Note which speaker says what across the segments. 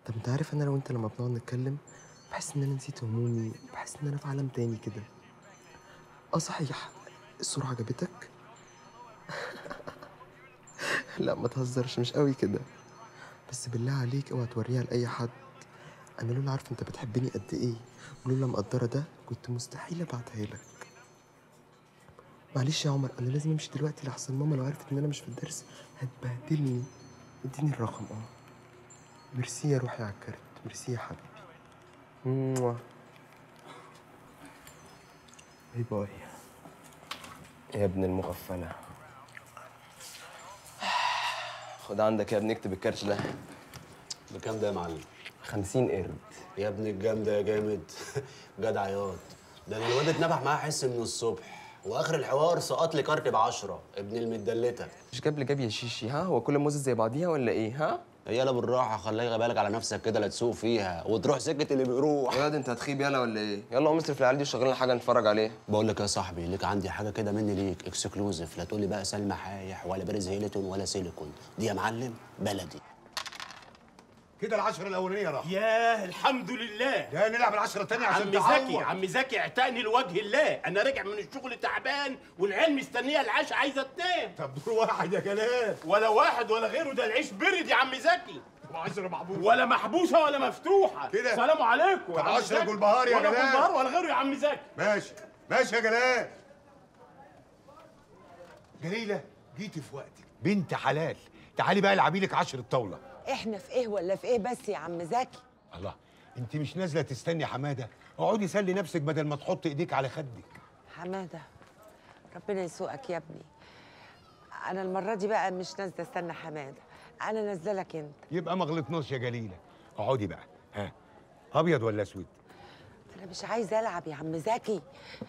Speaker 1: طب انت عارف انا لو انت لما بنقعد نتكلم بحس ان انا نسيت همومي بحس ان انا في عالم تاني كده اه صحيح الصورة عجبتك لا ما تهزرش مش قوي كده بس بالله عليك اوعى توريها لاي حد انا لولا عارفه انت بتحبني قد ايه ولولا مقدره ده كنت مستحيل ابعتها لك معلش يا عمر انا لازم امشي دلوقتي لحسن ماما لو عرفت ان انا مش في الدرس هتبهدلني اديني الرقم اه ميرسي يا روحي على الكارت ميرسي يا حبيبي موا. باي باي يا ابن المغفلة خد عندك يا ابني اكتب الكارت ده
Speaker 2: بكام ده يا معلم؟
Speaker 1: خمسين قرد
Speaker 2: يا ابن الجامد يا جامد جدع ياض ده انا الواد اتنبح معاه حس من الصبح واخر الحوار سقط لي كارت ب 10 ابن المدلته
Speaker 1: مش جاب لي جاب يا شيشي ها هو كل الموزة زي بعضيها ولا ايه ها
Speaker 2: يلا بالراحه خليك بالك على نفسك كده لا تسوق فيها وتروح سكه اللي بيروح
Speaker 1: يا واد انت هتخيب يلا ولا ايه يلا قوم اصرف العيال دي وشغلنا حاجه نتفرج عليها
Speaker 2: بقول لك يا صاحبي ليك عندي حاجه كده مني ليك اكسكلوزيف لا تقول لي بقى سلمى حايح ولا بارز هيلتون ولا سيليكون دي يا معلم بلدي
Speaker 3: كده العشرة الأولانية راح
Speaker 4: ياه الحمد لله
Speaker 3: ده نلعب العشرة التانية عشان
Speaker 4: عم زكي
Speaker 3: تعوض
Speaker 4: عم زكي اعتقني لوجه الله انا راجع من الشغل تعبان والعيال مستنيه العشاء عايزه تنام
Speaker 3: طب دور واحد يا كلام
Speaker 4: ولا واحد ولا غيره ده العيش برد يا عم زكي
Speaker 3: طب عشرة محبوب
Speaker 4: ولا محبوسه ولا مفتوحه
Speaker 3: كده.
Speaker 4: سلام عليكم يا
Speaker 3: طب
Speaker 4: عم
Speaker 3: عشرة
Speaker 4: زكي.
Speaker 3: جولبهار يا
Speaker 4: ولا
Speaker 3: جلال.
Speaker 4: جولبهار ولا غيره يا عم زكي
Speaker 3: ماشي ماشي يا جلال جليلة جيتي في وقتك بنت حلال تعالي بقى العبي لك عشرة طاولة
Speaker 5: احنا في ايه ولا في ايه بس يا عم زكي
Speaker 3: الله انت مش نازلة تستني حمادة اقعدي سلي نفسك بدل ما تحط ايديك على خدك
Speaker 5: حماده ربنا يسوقك يا ابني انا المره دي بقى مش نازله استنى حماده انا نازله لك انت
Speaker 3: يبقى ما غلطناش يا جليلة اقعدي بقى ها ابيض ولا اسود
Speaker 5: انا مش عايزه العب يا عم زكي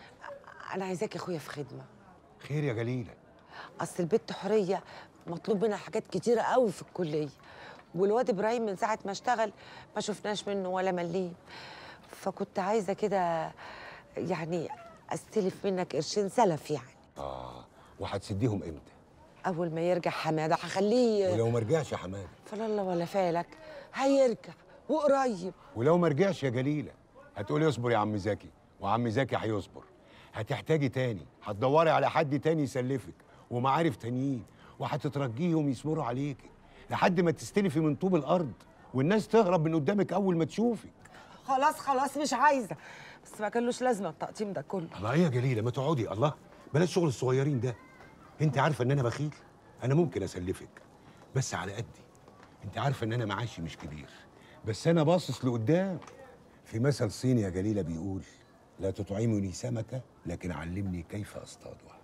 Speaker 5: انا عايزاك يا اخويا في خدمه
Speaker 3: خير يا جليلة
Speaker 5: اصل البت حوريه مطلوب منها حاجات كتيره قوي في الكليه والواد ابراهيم من ساعه ما اشتغل ما شفناش منه ولا مليم فكنت عايزه كده يعني استلف منك قرشين سلف يعني
Speaker 3: اه وهتسديهم امتى
Speaker 5: اول ما يرجع حماده هخليه
Speaker 3: ولو ما رجعش يا حمادة
Speaker 5: فلا الله ولا فالك هيرجع وقريب
Speaker 3: ولو ما رجعش يا جليلة هتقولي اصبر يا عم زكي وعم زكي هيصبر هتحتاجي تاني هتدوري على حد تاني يسلفك ومعارف تانيين وهتترجيهم يصبروا عليكي لحد ما تستلفي من طوب الارض والناس تهرب من قدامك اول ما تشوفك
Speaker 5: خلاص خلاص مش عايزه بس ما كانلوش لازمه التقطيم ده كله
Speaker 3: الله ايه يا جليله ما تقعدي الله بلاش شغل الصغيرين ده انت عارفه ان انا بخيل انا ممكن اسلفك بس على قدي انت عارفه ان انا معاشي مش كبير بس انا باصص لقدام في مثل صيني يا جليله بيقول لا تطعمني سمكه لكن علمني كيف اصطادها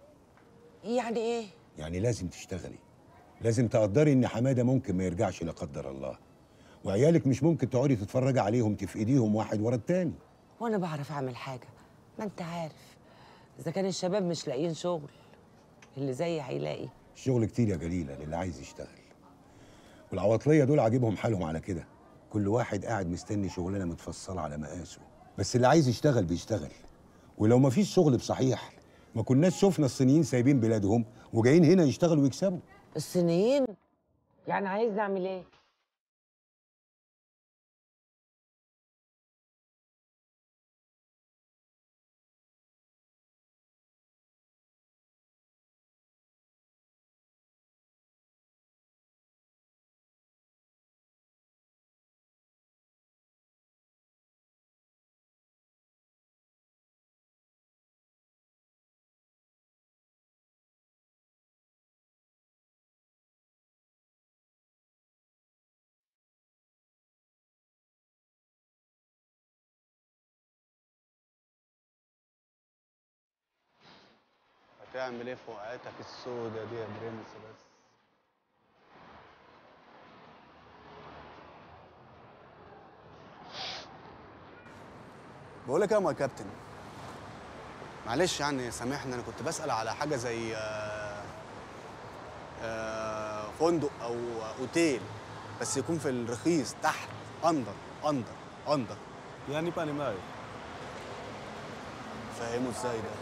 Speaker 5: يعني ايه
Speaker 3: يعني لازم تشتغلي لازم تقدري ان حماده ممكن ما يرجعش لا قدر الله وعيالك مش ممكن تقعدي تتفرجي عليهم تفقديهم واحد ورا التاني
Speaker 5: وانا بعرف اعمل حاجه ما انت عارف اذا كان الشباب مش لاقيين شغل اللي زيي هيلاقي
Speaker 3: الشغل كتير يا جليلة للي عايز يشتغل والعواطلية دول عاجبهم حالهم على كده كل واحد قاعد مستني شغلانة متفصلة على مقاسه بس اللي عايز يشتغل بيشتغل ولو ما فيش شغل بصحيح ما كناش شفنا الصينيين سايبين بلادهم وجايين هنا يشتغلوا ويكسبوا
Speaker 5: الصينيين يعني عايز نعمل ايه
Speaker 2: هتعمل ايه في وقعتك السودة دي يا برنس بس بقول لك ايه يا ما كابتن معلش يعني سامحني انا كنت بسأل على حاجة زي آه، آه، فندق او اوتيل بس يكون في الرخيص تحت اندر اندر اندر
Speaker 6: يعني pas animal.
Speaker 2: فهمه ازاي ده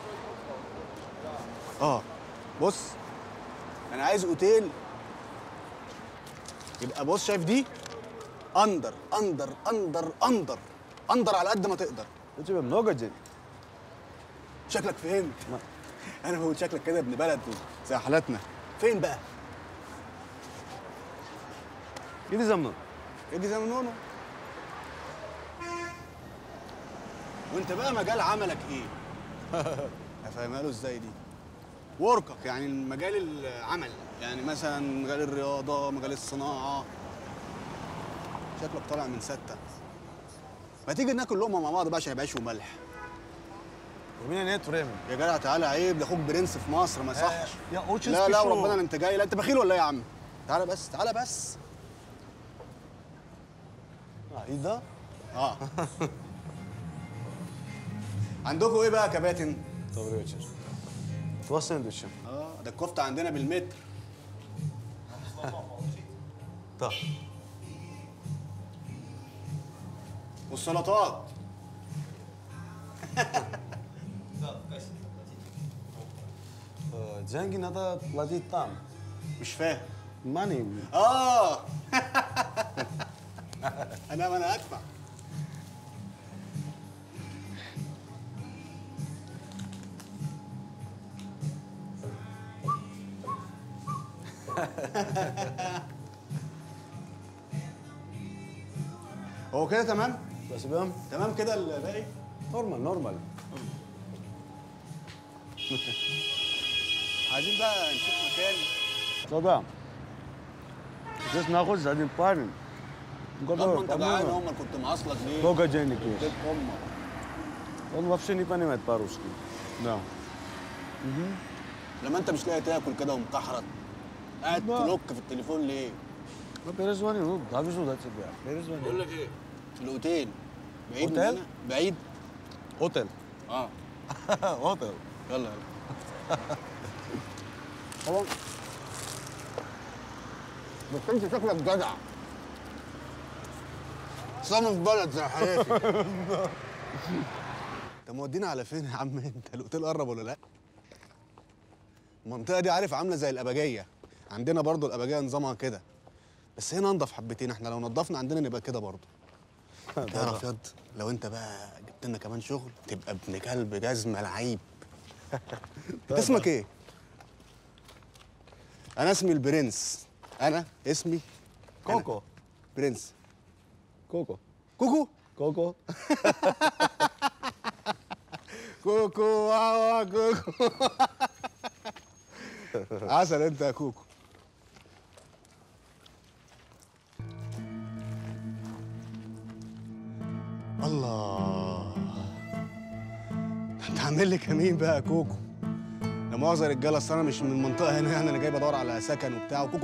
Speaker 2: اه بص انا عايز اوتيل يبقى بص شايف دي
Speaker 6: اندر اندر اندر اندر اندر على قد ما تقدر
Speaker 7: У тебя много денег?
Speaker 6: شكلك فهمت انا بقول شكلك كده ابن بلد زي حالاتنا فين بقى
Speaker 7: Иди за мной.
Speaker 6: اجي زي ما نونو وانت بقى مجال عملك ايه هفهمها له ازاي دي وركك يعني مجال العمل يعني مثلا مجال الرياضه مجال الصناعه شكلك طالع من ستة ما تيجي ناكل لقمه مع بعض بقى عشان يبقى عيش وملح
Speaker 7: У меня нет времени.
Speaker 6: يا جدع تعالى عيب ده اخوك برنس في مصر ما يصحش
Speaker 7: يا очень
Speaker 6: لا لا
Speaker 7: спешу.
Speaker 6: وربنا انت جاي لا انت بخيل ولا ايه يا عم تعالى بس تعالى بس
Speaker 7: А, и да?
Speaker 6: اه عندكم ايه بقى يا كباتن
Speaker 7: Добрый вечер. Два сэндвича.
Speaker 6: اه ده الكفته عندنا بالمتر
Speaker 7: Да.
Speaker 6: والسلطات
Speaker 7: Э, Деньги надо платить там.
Speaker 6: مش فاهم
Speaker 7: Money.
Speaker 6: اه انا ما انا ادفع هو كده تمام
Speaker 7: بس بهم
Speaker 6: تمام كده الباقي
Speaker 7: نورمال نورمال
Speaker 6: عايزين بقى نشوف مكان
Speaker 7: Да-да. Здесь находится один парень. у
Speaker 6: طب ما
Speaker 7: которого,
Speaker 6: انت جعان
Speaker 7: по-моему,
Speaker 6: امك كنت معاصلك ليه؟
Speaker 7: много денег есть.
Speaker 6: بيت امك
Speaker 7: Он вообще не понимает по-русски. Да.
Speaker 6: لما انت مش لاقي تاكل كده ومكحرت قاعد
Speaker 7: لا.
Speaker 6: تلوك في التليفون ليه؟
Speaker 7: Ну, перезвони, ну, довезу до тебя. Перезвони.
Speaker 6: بقول لك ايه؟ الاوتيل بعيد من
Speaker 7: أوتيل؟
Speaker 6: هنا؟ بعيد؟
Speaker 7: Отель.
Speaker 6: اه
Speaker 7: Отель.
Speaker 6: يلا يلا طبعا بس انت شكلك جدع صنف بلد زي حياتي انت مودينا على فين يا عم انت الاوتيل قرب ولا لا المنطقه دي عارف عامله زي الابجيه عندنا برضو الابجيه نظامها كده بس هنا انضف حبتين احنا لو نضفنا عندنا نبقى كده برضو تعرف ياض لو انت بقى جبت لنا كمان شغل تبقى ابن كلب جزمه لعيب انت اسمك ايه انا اسمي البرنس انا اسمي أنا.
Speaker 7: كوكو.
Speaker 6: برنس
Speaker 7: كوكو.
Speaker 6: كوكو
Speaker 7: كوكو.
Speaker 6: كوكو واوا كوكو عسل انت يا كوكو الله انت عامل لي كمين بقى يا كوكو لا مؤاخذه يا رجاله اصل انا مش من المنطقه هنا يعني انا جاي بدور على سكن وبتاع وكوكو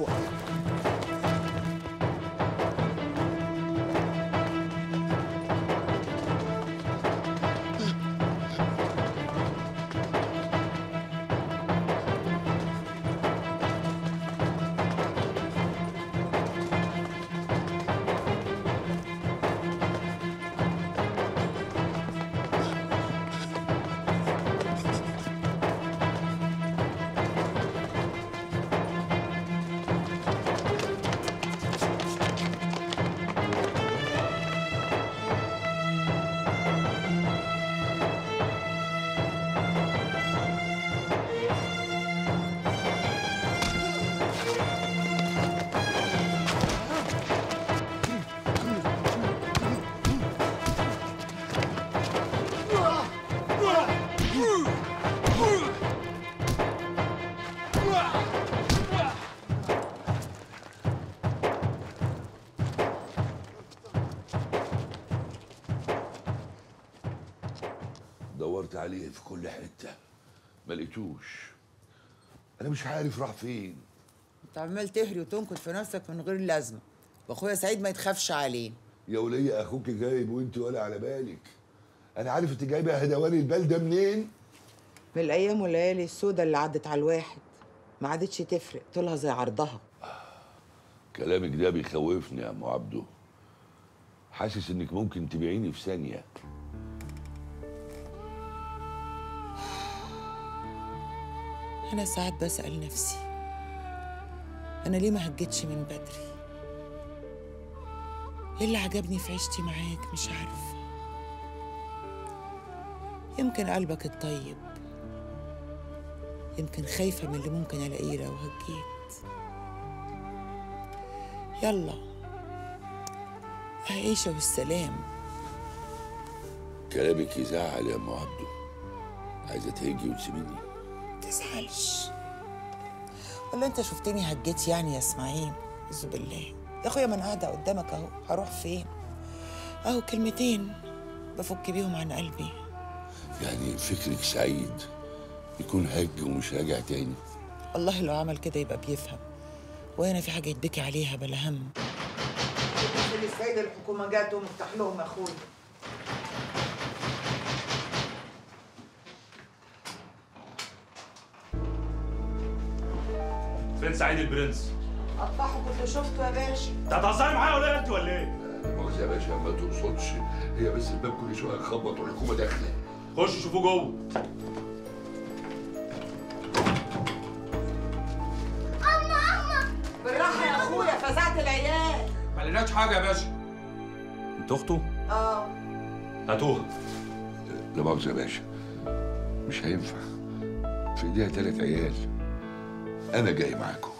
Speaker 8: دورت عليه في كل حتة ما لقيتوش أنا مش عارف راح فين
Speaker 9: انت عمال تهري وتنكد في نفسك من غير لازمه واخويا سعيد ما يتخافش عليه
Speaker 8: يا ولية أخوك جايب وأنت ولا على بالك أنا عارف أنت جايبة هدواني البال ده منين
Speaker 9: من الايام والليالي السودة اللي عدت على الواحد ما عادتش تفرق طولها زي عرضها
Speaker 8: كلامك ده بيخوفني يا أم عبده حاسس إنك ممكن تبيعيني في ثانية
Speaker 9: انا ساعات بسال نفسي انا ليه ما هجتش من بدري ايه اللي عجبني في عيشتي معاك مش عارفة يمكن قلبك الطيب يمكن خايفة من اللي ممكن ألاقيه لو هجيت يلا عيشة والسلام
Speaker 8: كلامك يزعل يا ام عبده عايزه تهجي وتسيبيني
Speaker 9: تزعلش ولا انت شفتني هجيت يعني يا اسماعيل اعوذ بالله يا اخويا ما انا قاعده قدامك اهو هروح فين اهو كلمتين بفك بيهم عن قلبي
Speaker 8: يعني فكرك سعيد يكون هج ومش راجع تاني
Speaker 9: والله لو عمل كده يبقى بيفهم وانا في حاجه يتبكي عليها بلا هم السيد الحكومه جات ومفتح لهم اخويا
Speaker 10: فين سعيد البرنس؟
Speaker 9: اطفحه كنت شفته يا باشا
Speaker 10: انت هتهزري معايا ولا إيه انت ولا ايه؟
Speaker 8: مؤاخذة يا باشا ما تقصدش هي بس الباب كل شويه يخبط والحكومه داخله
Speaker 10: خش شوفوه جوه
Speaker 9: بالراحه يا اخويا فزعت العيال
Speaker 10: ما لقيناش حاجه يا باشا انت اخته؟
Speaker 9: اه
Speaker 10: هاتوها
Speaker 8: لا مؤاخذة يا باشا مش هينفع في ايديها تلات عيال انا جاي معاكم